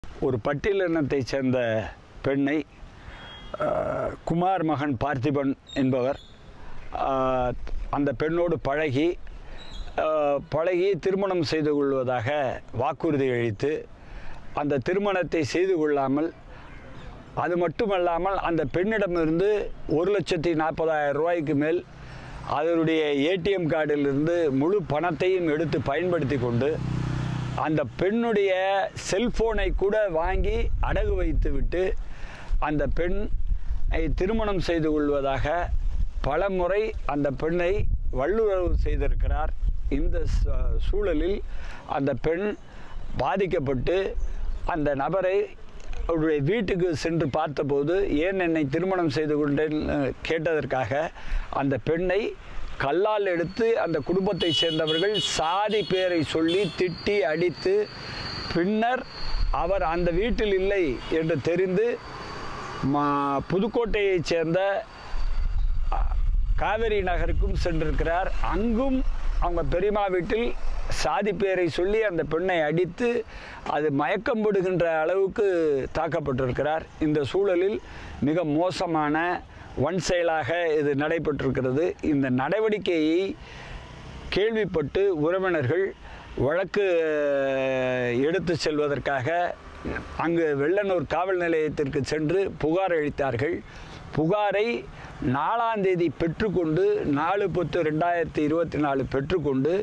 ஒரு பட்டியலினத்தைச் சேர்ந்த பெண்ணை அஹ், குமார் மகன் பார்த்திபன் என்பவர் அஹ், அந்த பெண்ணோடு பழகி அஹ், பழகி திருமணம் செய்து கொள்வதாக வாக்குறுதி அளித்து அந்த திருமணத்தை செய்து கொள்ளாமல் அது மட்டுமல்லாமல் அந்த பெண்ணிடமிருந்து ஒரு லட்சத்தி நாற்பதாயிரம் ரூபாய்க்கு மேல் அதனுடைய ஏடிஎம் கார்டிலிருந்து முழு பணத்தையும் எடுத்து பயன்படுத்தி கொண்டு அந்த பெண்ணுடைய செல்போனை கூட வாங்கி அடகு வைத்துவிட்டு அந்த பெண் திருமணம் செய்து கொள்வதாக பல முறை அந்த பெண்ணை வல்லுறவு செய்திருக்கிறார் இந்த ச- சூழலில் அந்த பெண் பாதிக்கப்பட்டு அந்த நபரை அவருடைய வீட்டுக்கு சென்று பார்த்தபோது ஏன் என்னை திருமணம் செய்து கொண்டேன் அஹ், கேட்டதற்காக அந்த பெண்ணை கல்லால் எடுத்து அந்த குடும்பத்தைச் சேர்ந்தவர்கள் சாதி பேரை சொல்லி திட்டி அடித்து பின்னர் அவர் அந்த வீட்டில் இல்லை என்று தெரிந்து மா புதுக்கோட்டையைச் சேர்ந்த காவேரி நகருக்கும் சென்றிருக்கிறார் அங்கும் அவங்க பெரியம்மா வீட்டில் சாதி பேரை சொல்லி அந்த பெண்ணை அடித்து அது மயக்கம் விடுகின்ற அளவுக்கு தாக்கப்பட்டிருக்கிறார் இந்த சூழலில் மிக மோசமான வன் செயலாக இது நடைபெற்றிருக்கிறது இந்த நடவடிக்கையை கேள்விப்பட்டு உறவினர்கள் வழக்கு அஹ், எடுத்து செல்வதற்காக அங்கு வெள்ளனூர் காவல் நிலையத்திற்கு சென்று புகார் அளித்தார்கள் புகாரை நாலாம் தேதி பெற்றுக்கொண்டு நாலு பத்து ரெண்டாயிரத்தி இருபத்தி நாலு பெற்றுக்கொண்டு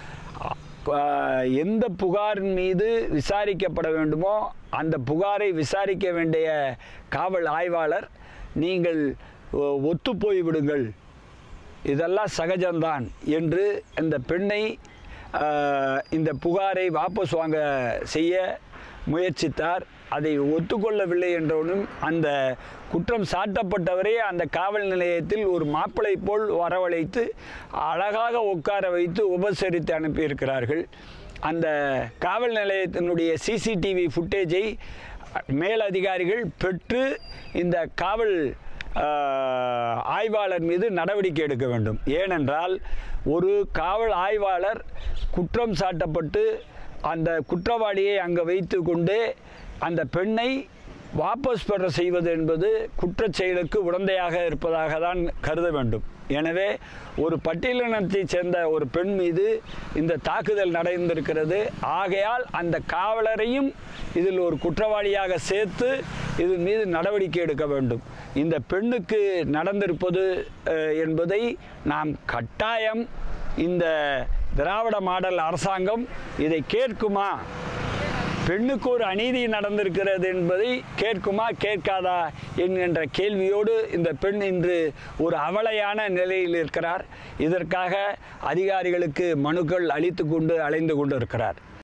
அஹ், எந்த புகாரின் மீது விசாரிக்கப்பட வேண்டுமோ அந்த புகாரை விசாரிக்க வேண்டிய காவல் ஆய்வாளர் நீங்கள் ஒ- ஒத்துப்போய் விடுங்கள் இதெல்லாம் சகஜம்தான் என்று இந்த பெண்ணை ஆஹ், இந்த புகாரை வாபஸ் வாங்க செய்ய முயற்சித்தார் அதை ஒத்துக்கொள்ளவில்லை என்றவனும் அந்த குற்றம் சாட்டப்பட்டவரே அந்த காவல் நிலையத்தில் ஒரு மாப்பிளை போல் வரவழைத்து அழகாக உட்கார வைத்து உபசரித்து அனுப்பியிருக்கிறார்கள் அந்த காவல் நிலையத்தினுடைய சிசிடிவி ஃபுட்டேஜை மேலதிகாரிகள் பெற்று இந்த காவல் ஆஹ், ஆய்வாளர் மீது நடவடிக்கை எடுக்க வேண்டும் ஏனென்றால் ஒரு காவல் ஆய்வாளர் குற்றம் சாட்டப்பட்டு அந்த குற்றவாளியை அங்கே வைத்து கொண்டு அந்த பெண்ணை வாபஸ் பெற செய்வது என்பது குற்றச் செயலுக்கு உடந்தையாக இருப்பதாக தான் கருத வேண்டும் எனவே ஒரு பட்டியலினத்தைச் சேர்ந்த ஒரு பெண் மீது இந்த தாக்குதல் நடந்திருக்கிறது ஆகையால் அந்த காவலரையும் இதில் ஒரு குற்றவாளியாக சேர்த்து இது மீது நடவடிக்கை எடுக்க வேண்டும் இந்த பெண்ணுக்கு நடந்திருப்பது அஹ், என்பதை நாம் கட்டாயம் இந்த திராவிட மாடல் அரசாங்கம் இதை கேட்குமா பெண்ணுக்கு ஒரு அநீதி நடந்திருக்கிறது என்பதை கேட்குமா கேட்காதா என்கின்ற கேள்வியோடு இந்த பெண் இன்று ஒரு அவலையான நிலையில் இருக்கிறார் இதற்காக அதிகாரிகளுக்கு மனுக்கள் அளித்து கொண்டு அலைந்து கொண்டு இருக்கிறார்